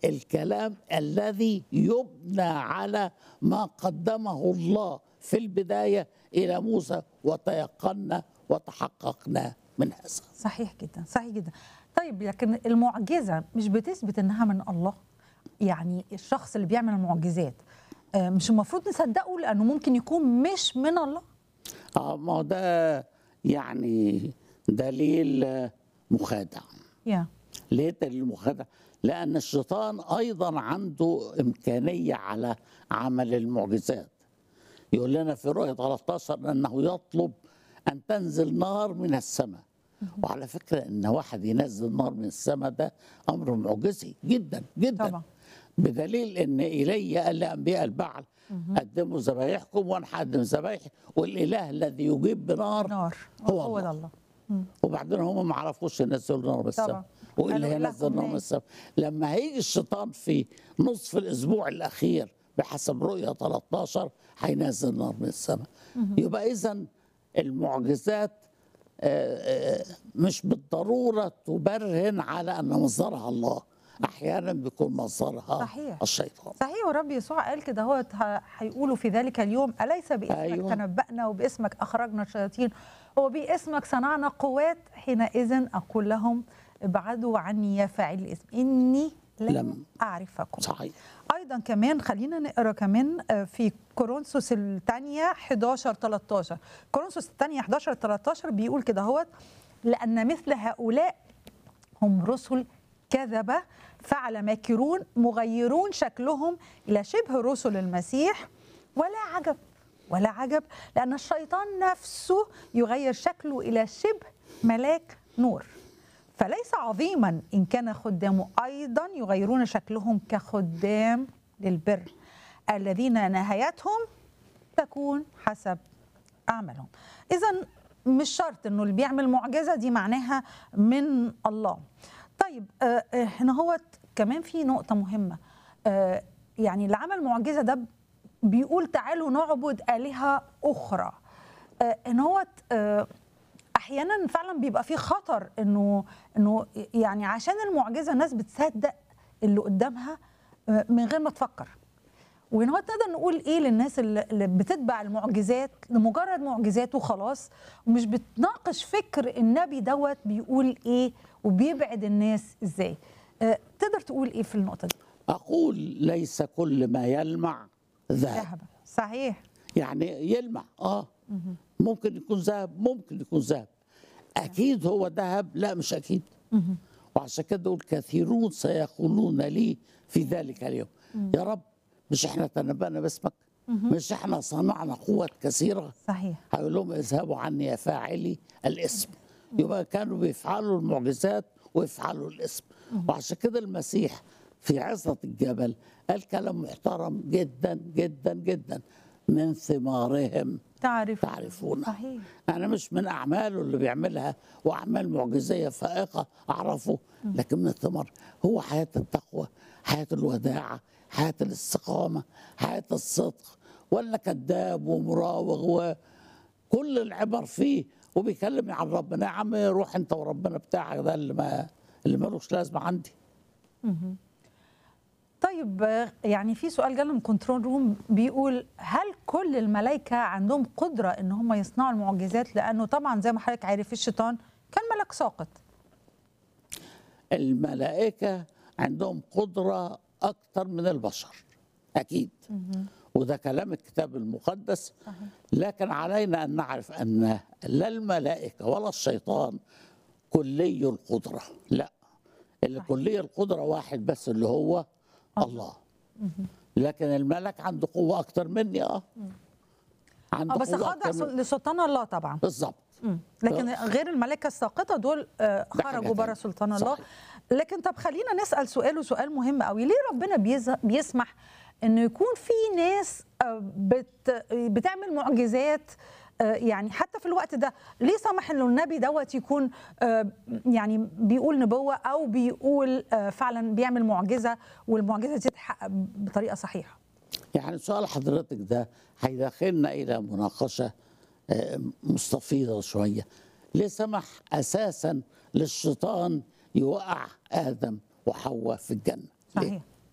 الكلام الذي يبنى على ما قدمه الله في البدايه الى موسى وتيقنا وتحققنا من هذا صحيح جدا صحيح جدا طيب لكن المعجزه مش بتثبت انها من الله يعني الشخص اللي بيعمل المعجزات آه، مش المفروض نصدقه لانه ممكن يكون مش من الله اه ما هو ده يعني دليل آه، مخادع يا ليه دليل مخادع؟ لأن الشيطان أيضا عنده إمكانية على عمل المعجزات يقول لنا في رؤية 13 أنه يطلب أن تنزل نار من السماء وعلى فكرة أن واحد ينزل نار من السماء ده أمر معجزي جدا جدا طبعا. بدليل أن إلي قال لأنبياء البعل قدموا ذبايحكم وأنا هقدم ذبايحي والإله الذي يجيب بنار نار هو هو الله. ده الله وبعدين هم ما عرفوش ينزلوا نار من السماء طبعا. والا قالوا ينزل إلهكم نار من نار. السماء لما هيجي الشيطان في نصف الاسبوع الاخير بحسب رؤيه 13 هينزل نار من السماء يبقى اذا المعجزات آه، آه، مش بالضروره تبرهن على ان مصدرها الله احيانا بيكون مصدرها صحيح. الشيطان صحيح والرب يسوع قال كده هو هيقولوا في ذلك اليوم أليس باسمك أيوة. أيوة. تنبأنا وباسمك أخرجنا الشياطين وباسمك صنعنا قوات حينئذ أقول لهم ابعدوا عني يا فاعل الاسم إني لم, لم. لم أعرفكم صحيح ايضا كمان خلينا نقرا كمان آه، في كورنثوس الثانيه 11 13 كورنثوس الثانيه 11 13 بيقول كده هو لان مثل هؤلاء هم رسل كذبه فعل ماكرون مغيرون شكلهم الى شبه رسل المسيح ولا عجب ولا عجب لان الشيطان نفسه يغير شكله الى شبه ملاك نور فليس عظيما ان كان خدامه ايضا يغيرون شكلهم كخدام للبر الذين نهايتهم تكون حسب اعمالهم اذا مش شرط انه اللي بيعمل معجزه دي معناها من الله طيب آه، آه، هنا هو كمان في نقطه مهمه آه، يعني اللي عمل معجزه ده بيقول تعالوا نعبد الهه اخرى آه، ان هو آه، احيانا فعلا بيبقى في خطر انه انه يعني عشان المعجزه الناس بتصدق اللي قدامها آه، من غير ما تفكر وان هو نقدر نقول ايه للناس اللي اللي بتتبع المعجزات لمجرد معجزات وخلاص ومش بتناقش فكر النبي دوت بيقول ايه وبيبعد الناس ازاي آه، تقدر تقول ايه في النقطه دي اقول ليس كل ما يلمع ذهب ذهبا صحيح يعني يلمع اه ممكن يكون ذهب ممكن يكون ذهب اكيد هو ذهب لا مش اكيد وعشان كده يقول كثيرون سيقولون لي في ذلك اليوم يا رب مش احنا تنبأنا باسمك مش احنا صنعنا قوات كثيره صحيح هيقول لهم اذهبوا عني يا فاعلي الاسم يبقى كانوا بيفعلوا المعجزات ويفعلوا الاسم وعشان كده المسيح في عظة الجبل قال كلام محترم جدا جدا جدا من ثمارهم تعرف تعرفون صحيح انا مش من اعماله اللي بيعملها واعمال معجزيه فائقه اعرفه لكن من الثمر هو حياه التقوى حياه الوداعه حياه الاستقامه حياه الصدق ولا كذاب ومراوغ وكل العبر فيه وبيكلم عن ربنا يا عم روح انت وربنا بتاعك ده اللي ما اللي ملوش لازمه عندي طيب آه، يعني في سؤال جالنا من كنترول روم بيقول هل كل الملائكه عندهم قدره ان هم يصنعوا المعجزات لانه طبعا زي ما حضرتك عارف الشيطان كان ملك ساقط الملائكة عندهم قدرة أكثر من البشر أكيد وده كلام الكتاب المقدس لكن علينا أن نعرف أن لا الملائكة ولا الشيطان كلي القدرة لا اللي كلي القدرة واحد بس اللي هو الله لكن الملك عنده قوة أكثر مني أه عنده اه بس قوة خاضع أكتر من- لسلطان الله طبعا بالظبط مم. لكن غير الملائكه الساقطه دول آه، ده حاجة خرجوا بره تانية. سلطان الله صحيح. لكن طب خلينا نسال سؤال وسؤال مهم قوي ليه ربنا بيز- بيسمح انه يكون في ناس آه، بت بتعمل معجزات آه، يعني حتى في الوقت ده ليه سمح انه النبي دوت يكون آه، يعني بيقول نبوه او بيقول آه، فعلا بيعمل معجزه والمعجزه دي تتحقق بطريقه صحيحه يعني سؤال حضرتك ده هيدخلنا الى مناقشه آه، مستفيضه شويه ليه سمح اساسا للشيطان يوقع ادم وحواء في الجنه ليه؟ صحيح